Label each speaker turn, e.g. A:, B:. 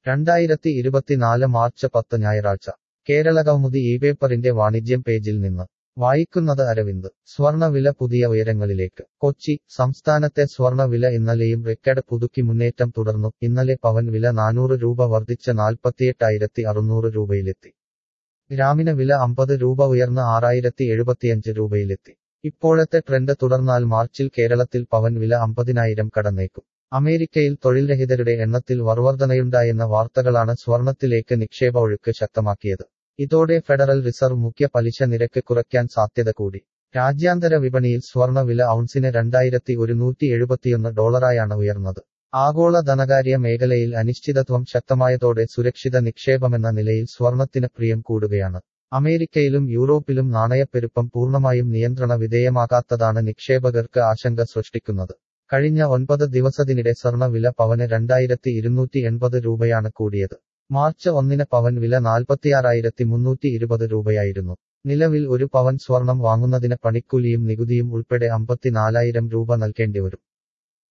A: രണ്ടായിരത്തി ഇരുപത്തിനാല് മാർച്ച് പത്ത് ഞായറാഴ്ച കേരള കൗമുദി ഈ പേപ്പറിന്റെ വാണിജ്യം പേജിൽ നിന്ന് വായിക്കുന്നത് അരവിന്ദ് സ്വർണവില പുതിയ ഉയരങ്ങളിലേക്ക് കൊച്ചി സംസ്ഥാനത്തെ സ്വർണവില ഇന്നലെയും റെക്കഡ് പുതുക്കി മുന്നേറ്റം തുടർന്നു ഇന്നലെ പവൻ വില നാനൂറ് രൂപ വർദ്ധിച്ച് നാൽപ്പത്തിയെട്ടായിരത്തി അറുന്നൂറ് രൂപയിലെത്തി ഗ്രാമിന് വില അമ്പത് രൂപ ഉയർന്ന് ആറായിരത്തി എഴുപത്തിയഞ്ച് രൂപയിലെത്തി ഇപ്പോഴത്തെ ട്രെൻഡ് തുടർന്നാൽ മാർച്ചിൽ കേരളത്തിൽ പവൻ വില അമ്പതിനായിരം കടന്നേക്കും അമേരിക്കയിൽ തൊഴിൽരഹിതരുടെ എണ്ണത്തിൽ വർവർധനയുണ്ടായെന്ന വാർത്തകളാണ് സ്വർണത്തിലേക്ക് നിക്ഷേപ ഒഴുക്ക് ശക്തമാക്കിയത് ഇതോടെ ഫെഡറൽ റിസർവ് മുഖ്യ പലിശ നിരക്ക് കുറയ്ക്കാൻ സാധ്യത കൂടി രാജ്യാന്തര വിപണിയിൽ സ്വർണ വില ഔൺസിന് രണ്ടായിരത്തി ഒരുന്നൂറ്റി എഴുപത്തിയൊന്ന് ഡോളറായാണ് ഉയർന്നത് ആഗോള ധനകാര്യ മേഖലയിൽ അനിശ്ചിതത്വം ശക്തമായതോടെ സുരക്ഷിത നിക്ഷേപമെന്ന നിലയിൽ സ്വർണത്തിന് പ്രിയം കൂടുകയാണ് അമേരിക്കയിലും യൂറോപ്പിലും നാണയപ്പെരുപ്പം പൂർണ്ണമായും നിയന്ത്രണ വിധേയമാകാത്തതാണ് നിക്ഷേപകർക്ക് ആശങ്ക സൃഷ്ടിക്കുന്നത് കഴിഞ്ഞ ഒൻപത് ദിവസത്തിനിടെ സ്വർണ വില പവന് രണ്ടായിരത്തി ഇരുന്നൂറ്റി എൺപത് രൂപയാണ് കൂടിയത് മാർച്ച് ഒന്നിന് പവൻ വില നാൽപ്പത്തിയാറായിരത്തി മുന്നൂറ്റി ഇരുപത് രൂപയായിരുന്നു നിലവിൽ ഒരു പവൻ സ്വർണം വാങ്ങുന്നതിന് പണിക്കൂലിയും നികുതിയും ഉൾപ്പെടെ അമ്പത്തിനാലായിരം രൂപ നൽകേണ്ടിവരും